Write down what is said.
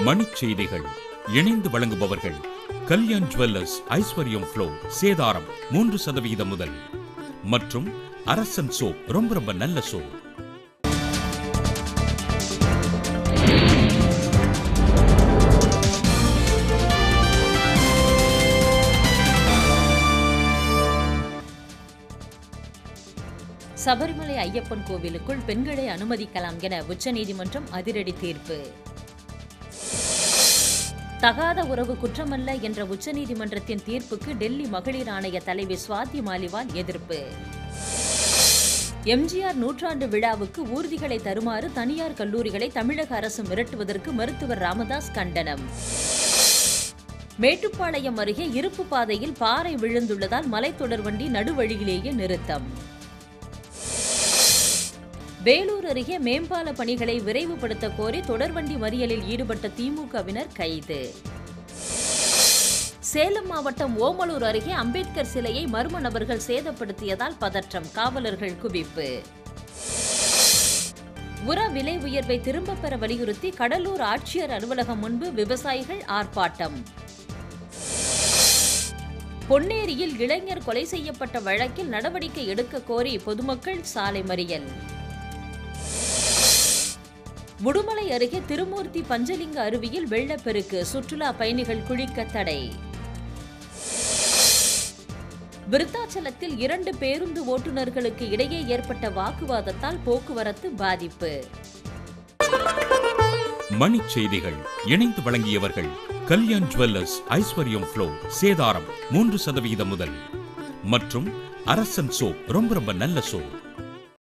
மணிச் செய்திகள் இணைந்து வழங்குபவர்கள் கல்யாண் ஜுவல்லர்ஸ் ஐஸ்வர்யம் ஃப்ளோ சேதாரம் மூன்று சதவிகிதம் முதல் மற்றும் அரசன் சோப் ரொம்ப ரொம்ப நல்ல சோப் சபரிமலை ஐயப்பன் கோவிலுக்குள் பெண்களை அனுமதிக்கலாம் என உச்சநீதிமன்றம் அதிரடி தீர்ப்பு தகாத உறவு குற்றமல்ல என்ற உச்சநீதிமன்றத்தின் தீர்ப்புக்கு டெல்லி மகளிர் ஆணைய தலைவி சுவாதி மாலிவால் எதிர்ப்பு எம்ஜிஆர் நூற்றாண்டு விழாவுக்கு ஊர்திகளை தருமாறு தனியார் கல்லூரிகளை தமிழக அரசு மிரட்டுவதற்கு மருத்துவர் ராமதாஸ் கண்டனம் மேட்டுப்பாளையம் அருகே இருப்பு பாதையில் பாறை விழுந்துள்ளதால் மலைத்தொடர் வண்டி நடுவழியிலேயே நிறுத்தம் வேலூர் அருகே மேம்பால பணிகளை விரைவுபடுத்த கோரி தொடர்வண்டி மறியலில் ஈடுபட்ட திமுகவினர் கைது சேலம் மாவட்டம் ஓமலூர் அருகே அம்பேத்கர் சிலையை மர்ம நபர்கள் சேதப்படுத்தியதால் பதற்றம் காவலர்கள் குவிப்பு உர விலை உயர்வை திரும்பப் பெற வலியுறுத்தி கடலூர் ஆட்சியர் அலுவலகம் முன்பு விவசாயிகள் ஆர்ப்பாட்டம் பொன்னேரியில் இளைஞர் கொலை செய்யப்பட்ட வழக்கில் நடவடிக்கை எடுக்க கோரி பொதுமக்கள் சாலை மறியல் உடுமலை அருகே திருமூர்த்தி பஞ்சலிங்க அருவியில் வெள்ளப்பெருக்கு சுற்றுலா பயணிகள் குளிக்க தடை விருத்தாச்சலத்தில் இரண்டு பேருந்து ஓட்டுநர்களுக்கு இடையே ஏற்பட்ட வாக்குவாதத்தால் போக்குவரத்து பாதிப்பு மணிச் செய்திகள் இணைந்து வழங்கியவர்கள் கல்யாண் ஜுவல்லர்ஸ் ஐஸ்வர்யம் ஃப்ளோ சேதாரம் மூன்று சதவிகிதம் முதல் மற்றும் அரசன் சோப் ரொம்ப ரொம்ப நல்ல சோப்